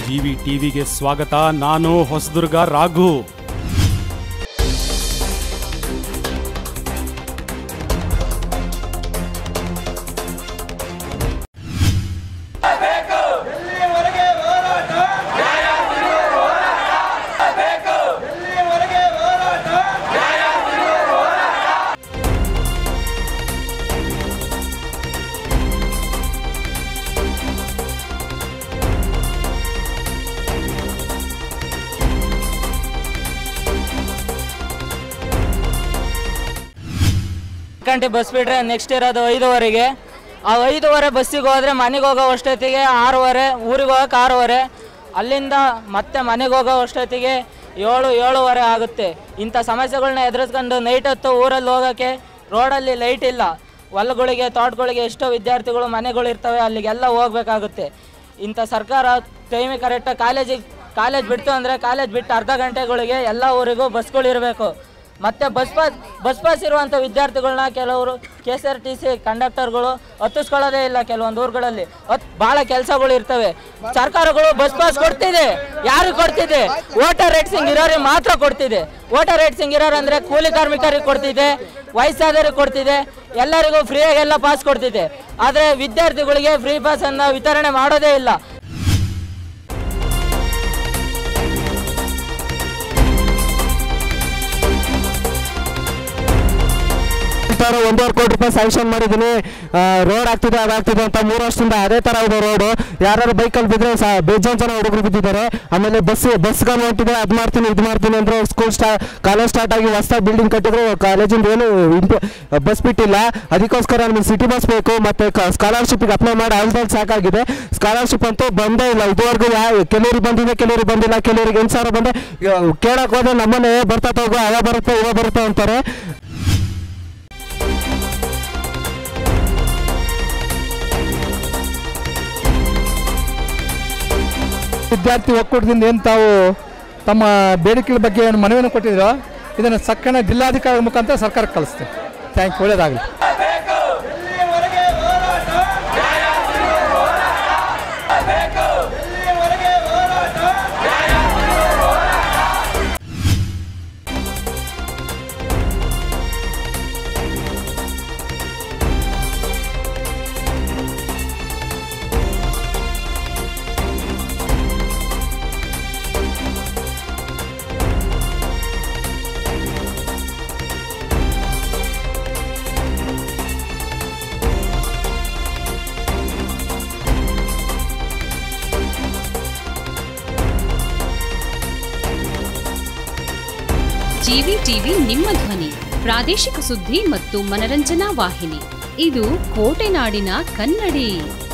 GV ಟಿವಿಗೆ ಸ್ವಾಗತ ನಾನು ಹೊಸದುರ್ಗ ರಾಘು ಗಂಟೆ ಬಸ್ ಬಿಟ್ರೆ ನೆಕ್ಸ್ಟ್ ಇರೋದು ಐದುವರೆಗೆ ಆ ಐದುವರೆ ಬಸ್ಸಿಗೆ ಹೋದ್ರೆ ಮನೆಗೆ ಹೋಗೋ ಅಷ್ಟೊತ್ತಿಗೆ ಆರೂವರೆ ಊರಿಗೆ ಹೋಗಕ್ಕೆ ಆರೂವರೆ ಅಲ್ಲಿಂದ ಮತ್ತೆ ಮನೆಗೆ ಹೋಗೋ ಅಷ್ಟೊತ್ತಿಗೆ ಏಳು ಏಳುವರೆ ಆಗುತ್ತೆ ಇಂಥ ಸಮಸ್ಯೆಗಳನ್ನ ಎದುರಿಸ್ಕೊಂಡು ನೈಟ್ ಹೊತ್ತು ಊರಲ್ಲಿ ಹೋಗೋಕ್ಕೆ ರೋಡಲ್ಲಿ ಲೈಟ್ ಇಲ್ಲ ಹೊಲಗಳಿಗೆ ತೋಟಗಳಿಗೆ ಎಷ್ಟೋ ವಿದ್ಯಾರ್ಥಿಗಳು ಮನೆಗಳು ಇರ್ತವೆ ಅಲ್ಲಿಗೆಲ್ಲ ಹೋಗ್ಬೇಕಾಗುತ್ತೆ ಇಂಥ ಸರ್ಕಾರ ಟೈಮಿಗೆ ಕರೆಕ್ಟಾಗಿ ಕಾಲೇಜಿಗೆ ಕಾಲೇಜ್ ಬಿಡ್ತು ಅಂದರೆ ಕಾಲೇಜ್ ಬಿಟ್ಟು ಅರ್ಧ ಗಂಟೆಗಳಿಗೆ ಎಲ್ಲ ಊರಿಗೂ ಬಸ್ಗಳು ಇರಬೇಕು ಮತ್ತೆ ಬಸ್ ಪಾಸ್ ಬಸ್ ಪಾಸ್ ಇರುವಂಥ ವಿದ್ಯಾರ್ಥಿಗಳನ್ನ ಕೆಲವರು K S R T C ಕಂಡಕ್ಟರ್ಗಳು ಹತ್ತಿಸ್ಕೊಳ್ಳೋದೇ ಇಲ್ಲ ಕೆಲವೊಂದು ಊರುಗಳಲ್ಲಿ ಹತ್ ಭಾಳ ಕೆಲಸಗಳು ಇರ್ತವೆ ಸರ್ಕಾರಗಳು ಬಸ್ ಪಾಸ್ ಕೊಡ್ತಿದೆ ಯಾರು ಕೊಡ್ತಿದೆ ವೋಟರ್ ರೇಟ್ಸಿಂಗ್ ಇರೋರಿಗೆ ಮಾತ್ರ ಕೊಡ್ತಿದೆ ವೋಟರ್ ರೇಟ್ಸಿಂಗ್ ಇರೋರು ಅಂದರೆ ಕೂಲಿ ಕಾರ್ಮಿಕರಿಗೆ ಕೊಡ್ತಿದೆ ವಯಸ್ಸಾದವರಿಗೆ ಕೊಡ್ತಿದೆ ಎಲ್ಲರಿಗೂ ಫ್ರೀಯಾಗೆಲ್ಲ ಪಾಸ್ ಕೊಡ್ತಿದೆ ಆದರೆ ವಿದ್ಯಾರ್ಥಿಗಳಿಗೆ ಫ್ರೀ ಪಾಸನ್ನು ವಿತರಣೆ ಮಾಡೋದೇ ಇಲ್ಲ ತರ ಒಂದೂವರೆ ಕೋಟಿ ರೂಪಾಯಿ ಸ್ಯಾಂಕ್ಷನ್ ಮಾಡಿದ್ದೀನಿ ರೋಡ್ ಆಗ್ತಿದೆ ಅದಾಗ್ತಿದೆ ಅಂತ ಮೂರು ವರ್ಷದಿಂದ ಅದೇ ತರ ಇದೆ ರೋಡು ಯಾರು ಬೈಕಲ್ಲಿ ಬಿದ್ದರೆ ಸಹ ಬೇಜಾನ್ ಜನ ಹುಡುಗರು ಬಿದ್ದಿದ್ದಾರೆ ಆಮೇಲೆ ಬಸ್ ಬಸ್ಗಳು ಹೊಂಟಿದೆ ಅದು ಮಾಡ್ತೀನಿ ಇದು ಮಾಡ್ತೀನಿ ಅಂದ್ರೆ ಸ್ಕೂಲ್ ಸ್ಟಾ ಕಾಲೇಜ್ ಸ್ಟಾರ್ಟ್ ಆಗಿ ಹೊಸ ಬಿಲ್ಡಿಂಗ್ ಕಟ್ಟಿದ್ರು ಕಾಲೇಜಿಂದ ಏನು ಬಸ್ ಬಿಟ್ಟಿಲ್ಲ ಅದಕ್ಕೋಸ್ಕರ ನಮಗೆ ಸಿಟಿ ಬಸ್ ಬೇಕು ಮತ್ತೆ ಸ್ಕಾಲರ್ಶಿಪ್ಗೆ ಅಪ್ಲೈ ಮಾಡಿ ಅಲ್ದಲ್ಲಿ ಸಾಕಾಗಿದೆ ಸ್ಕಾಲರ್ಶಿಪ್ ಅಂತೂ ಬಂದೇ ಇಲ್ಲ ಇದುವರೆಗೂ ಯಾ ಕೆಲವ್ರಿಗೆ ಬಂದಿದೆ ಕೆಲವ್ರಿಗೆ ಬಂದಿಲ್ಲ ಕೆಲವರಿಗೆ ಎಂಟು ಸಾವಿರ ಬಂದೆ ಕೇಳಕ್ ಹೋದ್ರೆ ನಮ್ಮನೆ ಬರ್ತಾ ಹೋಗೋ ಅವ ಬರುತ್ತೆ ಇವ ಬರುತ್ತೆ ಅಂತಾರೆ ವಿದ್ಯಾರ್ಥಿ ಒಕ್ಕೂಟದಿಂದ ಏನು ತಾವು ತಮ್ಮ ಬೇಡಿಕೆಗಳ ಬಗ್ಗೆ ಏನು ಮನವಿಯನ್ನು ಕೊಟ್ಟಿದ್ದೀರೋ ಇದನ್ನು ಸಕ್ಕಣ ಜಿಲ್ಲಾಧಿಕಾರಿ ಮುಖಾಂತರ ಸರ್ಕಾರಕ್ಕೆ ಕಳಿಸ್ತೀವಿ ಥ್ಯಾಂಕ್ ಯು ಒಳ್ಳೆಯದಾಗಲಿ ಜಿವಿ ಟಿವಿ ನಿಮ್ಮ ಧ್ವನಿ ಪ್ರಾದೇಶಿಕ ಸುದ್ದಿ ಮತ್ತು ಮನರಂಜನಾ ವಾಹಿನಿ ಇದು ಕೋಟೆನಾಡಿನ ಕನ್ನಡಿ